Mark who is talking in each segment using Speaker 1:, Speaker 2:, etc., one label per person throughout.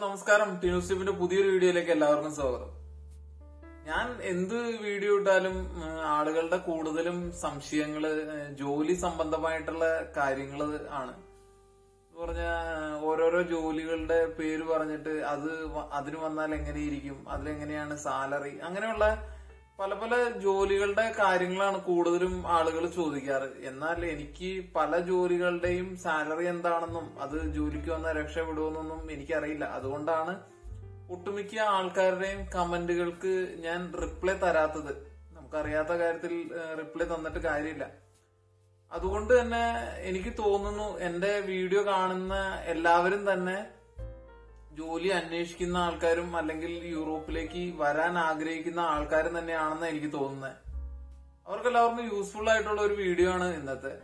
Speaker 1: നമസ്കാരം ടിനൂസിപ്പിന്റെ പുതിയൊരു വീഡിയോയിലേക്ക് എല്ലാവർക്കും സ്വാഗതം ഞാൻ എന്ത് വീഡിയോ ഇട്ടാലും ഉം, ആളുകളുടെ കൂടുതലും സംശയങ്ങള് ഏഹ്, ജോലി സംബന്ധമായിട്ടുള്ള കാര്യങ്ങള് ആണ് പറഞ്ഞ ഓരോരോ ജോലികളുടെ പേര് പറഞ്ഞിട്ട് അത് വ- അതിന് വന്നാൽ എങ്ങനെയിരിക്കും അതിലെങ്ങനെയാണ് സാലറി അങ്ങനെയുള്ള പല പല ജോലികളുടെ കാര്യങ്ങളാണ് കൂടുതലും ആളുകൾ ചോദിക്കാറ് എന്നാൽ എനിക്ക് പല ജോലികളുടെയും സാലറി എന്താണെന്നും അത് ജോലിക്ക് വന്നാൽ രക്ഷപ്പെടുമെന്നൊന്നും എനിക്കറിയില്ല അതുകൊണ്ടാണ് ഒട്ടുമിക്ക ആൾക്കാരുടെയും കമന്റുകൾക്ക് ഞാൻ റിപ്ലൈ തരാത്തത് നമുക്കറിയാത്ത കാര്യത്തിൽ റിപ്ലൈ തന്നിട്ട് കാര്യമില്ല അതുകൊണ്ട് തന്നെ എനിക്ക് തോന്നുന്നു എന്റെ വീഡിയോ കാണുന്ന എല്ലാവരും തന്നെ ജോലി അന്വേഷിക്കുന്ന ആൾക്കാരും അല്ലെങ്കിൽ യൂറോപ്പിലേക്ക് വരാൻ ആഗ്രഹിക്കുന്ന ആൾക്കാരും തന്നെയാണെന്ന് എനിക്ക് തോന്നുന്നത് അവർക്കെല്ലാവർക്കും യൂസ്ഫുൾ ആയിട്ടുള്ള ഒരു വീഡിയോ ആണ് ഇന്നത്തെ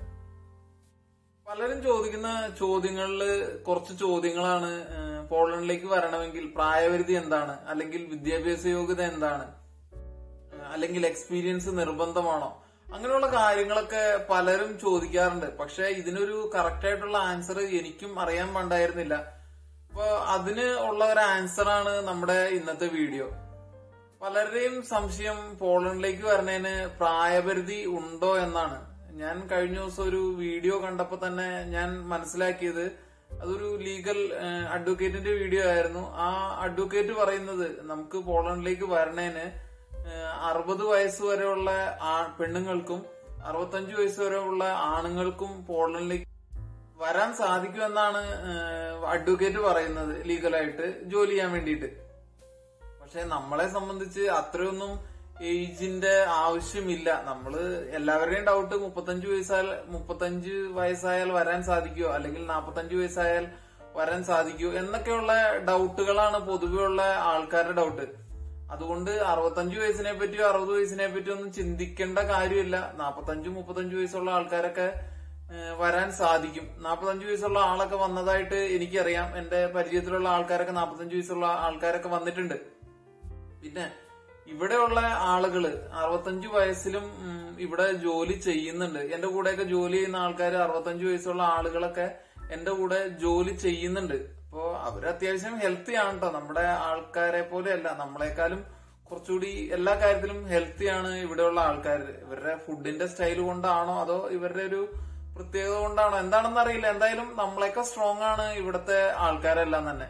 Speaker 1: പലരും ചോദിക്കുന്ന ചോദ്യങ്ങളിൽ കുറച്ച് ചോദ്യങ്ങളാണ് ഏഹ്, പോളണ്ടിലേക്ക് വരണമെങ്കിൽ പ്രായപരിധി എന്താണ് അല്ലെങ്കിൽ വിദ്യാഭ്യാസ യോഗ്യത എന്താണ് ഏഹ്, അല്ലെങ്കിൽ എക്സ്പീരിയൻസ് നിർബന്ധമാണോ അങ്ങനെയുള്ള കാര്യങ്ങളൊക്കെ പലരും ചോദിക്കാറുണ്ട് പക്ഷെ ഇതിനൊരു കറക്റ്റ് ആയിട്ടുള്ള ആൻസർ എനിക്കും അറിയാൻ പാണ്ടായിരുന്നില്ല അപ്പൊ അതിന് ഉള്ള ഒരു ആൻസർ ആണ് നമ്മുടെ ഇന്നത്തെ വീഡിയോ പലരുടെയും സംശയം പോളണ്ടിലേക്ക് വരണേന് പ്രായപരിധി ഉണ്ടോ എന്നാണ് ഞാൻ കഴിഞ്ഞ ദിവസം ഒരു വീഡിയോ കണ്ടപ്പോ തന്നെ ഞാൻ മനസ്സിലാക്കിയത് അതൊരു ലീഗൽ അഡ്വക്കേറ്റിന്റെ വീഡിയോ ആയിരുന്നു ആ അഡ്വക്കേറ്റ് പറയുന്നത് നമുക്ക് പോളണ്ടിലേക്ക് വരണേന് അറുപത് വയസ്സ് വരെയുള്ള ആ- പെണ്ണുങ്ങൾക്കും അറുപത്തഞ്ചു വയസ്സ് വരെയുള്ള ആണുങ്ങൾക്കും പോളണ്ടിലേക്ക് വരാൻ സാധിക്കുമെന്നാണ് അഡ്വക്കേറ്റ് പറയുന്നത് ലീഗലായിട്ട് ജോലി ചെയ്യാൻ വേണ്ടിയിട്ട് പക്ഷെ നമ്മളെ സംബന്ധിച്ച് അത്രയൊന്നും ഏജിന്റെ ആവശ്യമില്ല നമ്മള് എല്ലാവരുടെയും ഡൗട്ട് മുപ്പത്തഞ്ച് വയസ്സായാൽ മുപ്പത്തഞ്ച് വയസ്സായാൽ വരാൻ സാധിക്കുമോ അല്ലെങ്കിൽ നാപ്പത്തഞ്ച് വയസ്സായാൽ വരാൻ സാധിക്കുമോ എന്നൊക്കെയുള്ള ഡൗട്ടുകളാണ് പൊതുവെയുള്ള ആൾക്കാരുടെ ഡൗട്ട് അതുകൊണ്ട് അറുപത്തഞ്ച് വയസ്സിനെ പറ്റിയോ അറുപത് വയസ്സിനെ പറ്റിയോ ഒന്നും ചിന്തിക്കേണ്ട കാര്യമില്ല നാപ്പത്തഞ്ചും മുപ്പത്തഞ്ചു വയസ്സുള്ള ആൾക്കാരൊക്കെ ഏഹ് വരാൻ സാധിക്കും നാപ്പത്തഞ്ചു വയസ്സുള്ള ആളൊക്കെ വന്നതായിട്ട് എനിക്കറിയാം എന്റെ പരിചയത്തിലുള്ള ആൾക്കാരൊക്കെ നാപ്പത്തഞ്ചു വയസ്സുള്ള ആൾക്കാരൊക്കെ വന്നിട്ടുണ്ട് പിന്നെ ഇവിടെയുള്ള ആളുകള് അറുപത്തഞ്ചു വയസ്സിലും ഉം, ഇവിടെ ജോലി ചെയ്യുന്നുണ്ട് എന്റെ കൂടെയൊക്കെ ജോലി ചെയ്യുന്ന ആൾക്കാർ അറുപത്തഞ്ചു വയസ്സുള്ള ആളുകളൊക്കെ എന്റെ കൂടെ ജോലി ചെയ്യുന്നുണ്ട് അപ്പോ അവര് അത്യാവശ്യം ഹെൽത്തി ആണ് കേട്ടോ നമ്മുടെ ആൾക്കാരെ പോലെയല്ല നമ്മളെക്കാളും കുറച്ചുകൂടി എല്ലാ കാര്യത്തിലും ഹെൽത്തി ആണ് ഇവിടെയുള്ള ആൾക്കാർ ഇവരുടെ ഫുഡിന്റെ സ്റ്റൈൽ കൊണ്ടാണോ അതോ ഇവരുടെ ഒരു പ്രത്യേകത കൊണ്ടാണോ എന്താണെന്ന് അറിയില്ല എന്തായാലും നമ്മളെയൊക്കെ സ്ട്രോങ് ആണ് ഇവിടുത്തെ ആൾക്കാരെല്ലാം തന്നെ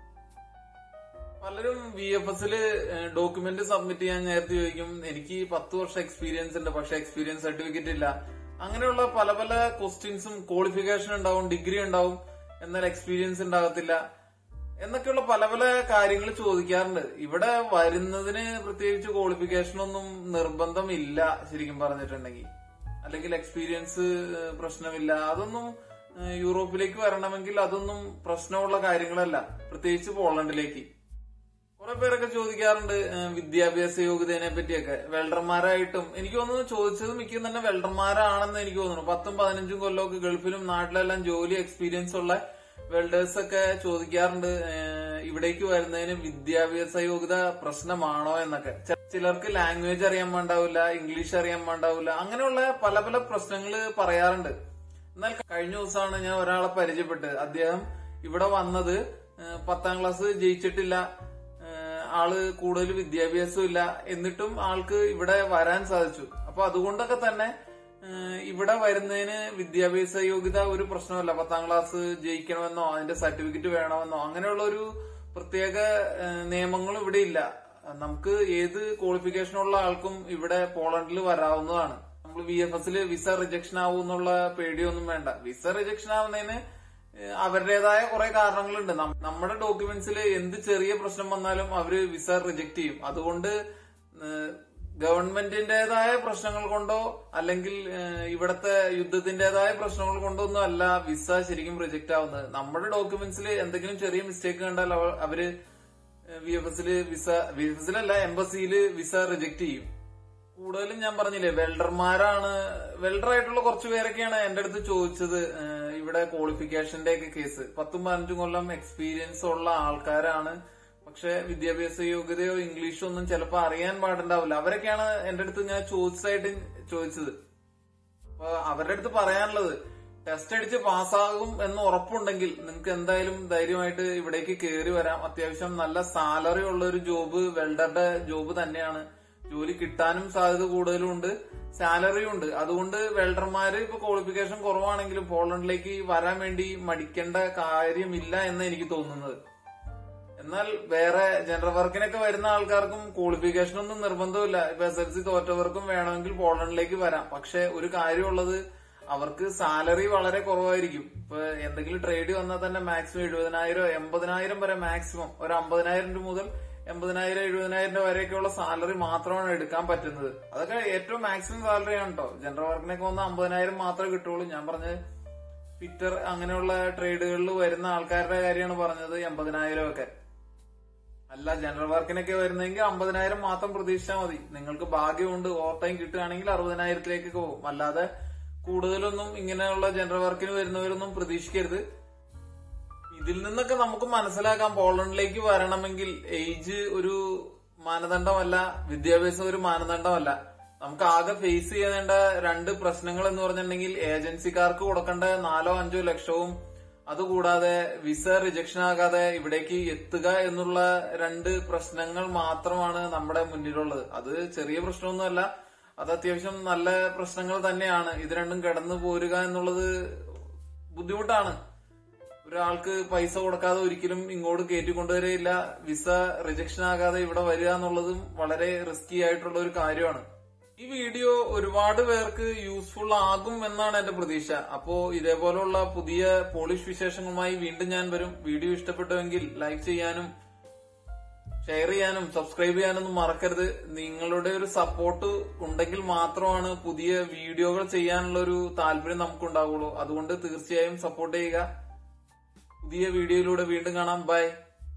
Speaker 1: പലരും വി എഫ് എസില് ഡോക്യുമെന്റ് സബ്മിറ്റ് ചെയ്യാൻ നേരത്തെ ചോദിക്കും എനിക്ക് പത്ത് വർഷം എക്സ്പീരിയൻസ് ഉണ്ട് പക്ഷെ എക്സ്പീരിയൻസ് സർട്ടിഫിക്കറ്റ് ഇല്ല അങ്ങനെയുള്ള പല പല ക്വസ്റ്റ്യൻസും ക്വാളിഫിക്കേഷൻ ഉണ്ടാവും ഡിഗ്രി ഉണ്ടാവും എന്നാൽ എക്സ്പീരിയൻസ് ഉണ്ടാകത്തില്ല എന്നൊക്കെയുള്ള പല പല കാര്യങ്ങൾ ചോദിക്കാറുണ്ട് ഇവിടെ വരുന്നതിന് പ്രത്യേകിച്ച് ക്വാളിഫിക്കേഷൻ ഒന്നും നിർബന്ധമില്ല ശരിക്കും പറഞ്ഞിട്ടുണ്ടെങ്കിൽ അല്ലെങ്കിൽ എക്സ്പീരിയൻസ് ഏഹ്, പ്രശ്നമില്ല അതൊന്നും ഏഹ്, യൂറോപ്പിലേക്ക് വരണമെങ്കിൽ അതൊന്നും പ്രശ്നമുള്ള കാര്യങ്ങളല്ല പ്രത്യേകിച്ച് പോളണ്ടിലേക്ക് കുറെ പേരൊക്കെ ചോദിക്കാറുണ്ട് ഏഹ്, വിദ്യാഭ്യാസ യോഗ്യതയെ പറ്റിയൊക്കെ വെൽഡർമാരായിട്ടും എനിക്ക് തോന്നുന്നു ചോദിച്ചത് മിക്ക തന്നെ വെൽഡർമാരാണെന്ന് എനിക്ക് തോന്നുന്നു പത്തും പതിനഞ്ചും കൊല്ലമൊക്കെ ഗൾഫിലും നാട്ടിലെല്ലാം ജോലി എക്സ്പീരിയൻസ് ഉള്ള വെൽഡേഴ്സ് ഒക്കെ ചോദിക്കാറുണ്ട് ഏഹ്, ഇവിടേക്ക് വരുന്നതിന് വിദ്യാഭ്യാസ യോഗ്യത പ്രശ്നമാണോ എന്നൊക്കെ ചെ- ചിലർക്ക് ലാംഗ്വേജ് അറിയാൻ പാണ്ടാവില്ല ഇംഗ്ലീഷ് അറിയാൻ പാണ്ടാവില്ല അങ്ങനെയുള്ള പല പല പ്രശ്നങ്ങൾ പറയാറുണ്ട് എന്നാൽ കഴിഞ്ഞ ദിവസമാണ് ഞാൻ ഒരാളെ പരിചയപ്പെട്ട് അദ്ദേഹം ഇവിടെ വന്നത് ഏഹ്, പത്താം ക്ലാസ് ജയിച്ചിട്ടില്ല ഏഹ്, ആള് കൂടുതൽ വിദ്യാഭ്യാസം ഇല്ല എന്നിട്ടും ആൾക്ക് ഇവിടെ വരാൻ സാധിച്ചു അപ്പൊ അതുകൊണ്ടൊക്കെ തന്നെ ഏഹ്, ഇവിടെ വരുന്നതിന് വിദ്യാഭ്യാസ യോഗ്യത ഒരു പ്രശ്നമല്ല പത്താം ക്ലാസ് ജയിക്കണമെന്നോ അതിന്റെ സർട്ടിഫിക്കറ്റ് വേണമെന്നോ അങ്ങനെയുള്ള ഒരു പ്രത്യേക ഏഹ്, നിയമങ്ങളും ഇവിടെ ഇല്ല നമുക്ക് ഏത് ക്വാളിഫിക്കേഷൻ ഉള്ള ആൾക്കും ഇവിടെ പോളണ്ടിൽ വരാവുന്നതാണ് നമ്മൾ വി എഫ് എസിൽ വിസ റിജക്ഷൻ ആവും എന്നുള്ള പേടിയൊന്നും വേണ്ട വിസ റിജക്ഷൻ ആവുന്നതിന് ഏഹ് അവരുടേതായ കുറെ കാരണങ്ങളുണ്ട് നം- നമ്മുടെ ഡോക്യുമെന്റ്സിൽ എന്ത് ചെറിയ പ്രശ്നം വന്നാലും അവര് വിസ റിജക്ട് ചെയ്യും അതുകൊണ്ട് ഏഹ് ഗവൺമെന്റിന്റേതായ പ്രശ്നങ്ങൾ കൊണ്ടോ അല്ലെങ്കിൽ ഏഹ് ഇവിടത്തെ യുദ്ധത്തിന്റേതായ പ്രശ്നങ്ങൾ കൊണ്ടോ ഒന്നും അല്ല വിസ ശരിക്കും റിജക്ട് ആവുന്നത് നമ്മുടെ ഡോക്യുമെന്റ്സിൽ എന്തെങ്കിലും ചെറിയ മിസ്റ്റേക്ക് കണ്ടാൽ അവ- അവര് വി എഫ് എസിൽ വിസ വി എഫ് എസിലല്ല എംബസിയിൽ വിസ റിജക്ട് ചെയ്യും കൂടുതലും ഞാൻ പറഞ്ഞില്ലേ വെൽഡർമാരാണ് വെൽഡർ ആയിട്ടുള്ള കുറച്ച് പേരൊക്കെയാണ് എന്റെ അടുത്ത് ചോദിച്ചത് ഏഹ് ഇവിടെ ക്വാളിഫിക്കേഷന്റെ ഒക്കെ കേസ് പത്തും പതിനഞ്ചും കൊല്ലം എക്സ്പീരിയൻസ് ഉള്ള ആൾക്കാരാണ് പക്ഷെ വിദ്യാഭ്യാസ യോഗ്യതയോ ഇംഗ്ലീഷോ ഒന്നും ചിലപ്പോ അറിയാൻ പാടുണ്ടാവില്ല അവരൊക്കെയാണ് എന്റെ അടുത്ത് ഞാൻ ചോദിച്ചതായിട്ട് ചോദിച്ചത് അപ്പൊ അവരുടെ അടുത്ത് പറയാനുള്ളത് ടെസ്റ്റ് അടിച്ച് പാസ്സാകും എന്ന് ഉറപ്പുണ്ടെങ്കിൽ നിങ്ങൾക്ക് എന്തായാലും ധൈര്യമായിട്ട് ഇവിടേക്ക് കയറി വരാം അത്യാവശ്യം നല്ല സാലറി ഉള്ള ഒരു ജോബ് വെൽഡറുടെ ജോബ് തന്നെയാണ് ജോലി കിട്ടാനും സാധ്യത കൂടുതലും ഉണ്ട് സാലറിയും ഉണ്ട് അതുകൊണ്ട് വെൽഡർമാര് ഇപ്പൊ ക്വാളിഫിക്കേഷൻ കുറവാണെങ്കിലും പോളണ്ടിലേക്ക് വരാൻ വേണ്ടി മടിക്കേണ്ട കാര്യമില്ല എന്ന് എനിക്ക് തോന്നുന്നത് എന്നാൽ വേറെ ജനറൽ വർക്കിനൊക്കെ വരുന്ന ആൾക്കാർക്കും ക്വാളിഫിക്കേഷൻ ഒന്നും നിർബന്ധമില്ല ഇപ്പൊ എസ് എൽ സി തോറ്റവർക്കും വേണമെങ്കിൽ പോളണ്ടിലേക്ക് വരാം പക്ഷെ ഒരു കാര്യമുള്ളത് അവർക്ക് സാലറി വളരെ കുറവായിരിക്കും ഇപ്പൊ എന്തെങ്കിലും ട്രേഡ് വന്നാൽ തന്നെ മാക്സിമം എഴുപതിനായിരം എൺപതിനായിരം വരെ മാക്സിമം ഒരു അമ്പതിനായിരം രൂപ മുതൽ എൺപതിനായിരം എഴുപതിനായിരം രൂപ വരെയൊക്കെയുള്ള സാലറി മാത്രമാണ് എടുക്കാൻ പറ്റുന്നത് അതൊക്കെ ഏറ്റവും മാക്സിമം സാലറി ആണ് കേട്ടോ ജനറൽ വർക്കിനൊക്കെ വന്ന അമ്പതിനായിരം മാത്രമേ കിട്ടുള്ളൂ ഞാൻ പറഞ്ഞത് ഫിറ്റർ അങ്ങനെയുള്ള ട്രേഡുകളിൽ വരുന്ന ആൾക്കാരുടെ കാര്യമാണ് പറഞ്ഞത് എൺപതിനായിരം ഒക്കെ അല്ല ജനറൽ വർക്കിനൊക്കെ വരുന്നെങ്കിൽ അമ്പതിനായിരം മാത്രം പ്രതീക്ഷിച്ചാൽ മതി നിങ്ങൾക്ക് ഭാഗ്യമുണ്ട് ഓവർ ടൈം കിട്ടുകയാണെങ്കിൽ അറുപതിനായിരത്തിലേക്ക് പോകും അല്ലാതെ കൂടുതലൊന്നും ഇങ്ങനെയുള്ള ജനറൽ വർക്കിന് വരുന്നവരൊന്നും പ്രതീക്ഷിക്കരുത് ഇതിൽ നിന്നൊക്കെ നമുക്ക് മനസ്സിലാക്കാം പോളണ്ടിലേക്ക് വരണമെങ്കിൽ ഏജ് ഒരു മാനദണ്ഡമല്ല വിദ്യാഭ്യാസം ഒരു മാനദണ്ഡമല്ല നമുക്ക് ആകെ ഫേസ് ചെയ്യേണ്ട രണ്ട് പ്രശ്നങ്ങൾ എന്ന് പറഞ്ഞിട്ടുണ്ടെങ്കിൽ ഏജൻസിക്കാർക്ക് കൊടുക്കേണ്ട നാലോ അഞ്ചോ ലക്ഷവും അതുകൂടാതെ വിസ റിജക്ഷൻ ആകാതെ ഇവിടേക്ക് എത്തുക എന്നുള്ള രണ്ട് പ്രശ്നങ്ങൾ മാത്രമാണ് നമ്മുടെ മുന്നിലുള്ളത് അത് ചെറിയ പ്രശ്നമൊന്നുമല്ല അത് അത്യാവശ്യം നല്ല പ്രശ്നങ്ങൾ തന്നെയാണ് ഇത് രണ്ടും കടന്നു പോരുക എന്നുള്ളത് ബുദ്ധിമുട്ടാണ് ഒരാൾക്ക് പൈസ കൊടുക്കാതെ ഒരിക്കലും ഇങ്ങോട്ട് കയറ്റി കൊണ്ടുവരികയില്ല വിസ റിജക്ഷൻ ആകാതെ ഇവിടെ വരിക എന്നുള്ളതും വളരെ റിസ്കി ആയിട്ടുള്ള ഒരു കാര്യമാണ് ഈ വീഡിയോ ഒരുപാട് പേർക്ക് യൂസ്ഫുൾ ആകും എന്നാണ് എന്റെ പ്രതീക്ഷ അപ്പോ ഇതേപോലുള്ള പുതിയ പോളിഷ് വിശേഷങ്ങളുമായി വീണ്ടും ഞാൻ വരും വീഡിയോ ഇഷ്ടപ്പെട്ടുവെങ്കിൽ ലൈക്ക് ചെയ്യാനും ഷെയർ ചെയ്യാനും സബ്സ്ക്രൈബ് ചെയ്യാനൊന്നും മറക്കരുത് നിങ്ങളുടെ ഒരു സപ്പോർട്ട് ഉണ്ടെങ്കിൽ മാത്രമാണ് പുതിയ വീഡിയോകൾ ചെയ്യാനുള്ള ഒരു താല്പര്യം നമുക്കുണ്ടാവുള്ളൂ അതുകൊണ്ട് തീർച്ചയായും സപ്പോർട്ട് ചെയ്യുക പുതിയ വീഡിയോയിലൂടെ വീണ്ടും കാണാം ബൈ